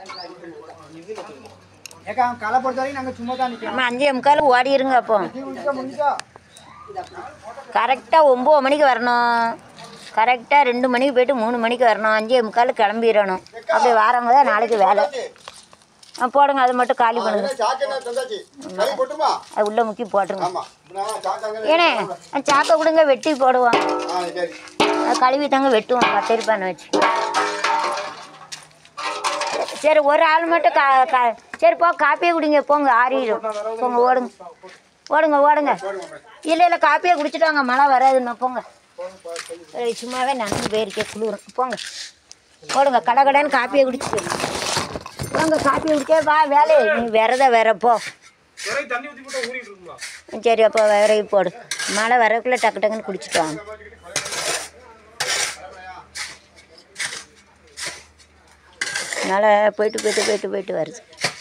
ஏக்கா அவன் களை பொறுத்த வரைக்கும் நாங்கள் சும்மா தான் நிற்கிறோம் நம்ம அஞ்சே முக்கால் ஓடிருங்க அப்போ முடிச்சா முடிச்சா கரெக்டாக ஒம்பது மணிக்கு வரணும் கரெக்டாக ரெண்டு மணிக்கு போயிட்டு மூணு மணிக்கு வரணும் அஞ்சே முக்கால் கிளம்பிடணும் அப்படி வரவங்க தான் நாளைக்கு வேலை ஆ போடுங்க அது மட்டும் காலி பண்ணுங்க சாக்கெண்ணா தந்தாச்சு கை கொட்டுமா அது உள்ளே முக்கி போட்டுருங்க ஆமா நான் சாக்காங்க ஏனே அந்த சாக்கை கொடுங்க வெட்டி போடுவோம் ஆ சரி அது கழுவி தாங்க வெட்டுவோம் கத்தரி பண்ண வச்சு சரி ஒரு ஆள் மட்டும் கா கா சரி போ காப்பியே குடிங்க போங்க ஆறிடும் போங்க ஓடுங்க ஓடுங்க ஓடுங்க இல்லை இல்லை காப்பியே குடிச்சிட்டு வாங்க மழை வராதுன்னு போங்க ஏய், சும்மாவே நன்மை போயிருக்கே குளிரும் போங்க ஓடுங்க கடை கடைன்னு காப்பியை குடிச்சிட்டு போங்க காப்பியை குடிச்சே வா வேலை நீ விரத வேற போ சரி அப்போ விறகு போடு மழை வரக்குள்ளே டக்கு டக்குன்னு குடிச்சிட்டு வாங்க மழை போயிட்டு போயிட்டு போயிட்டு போயிட்டு வருது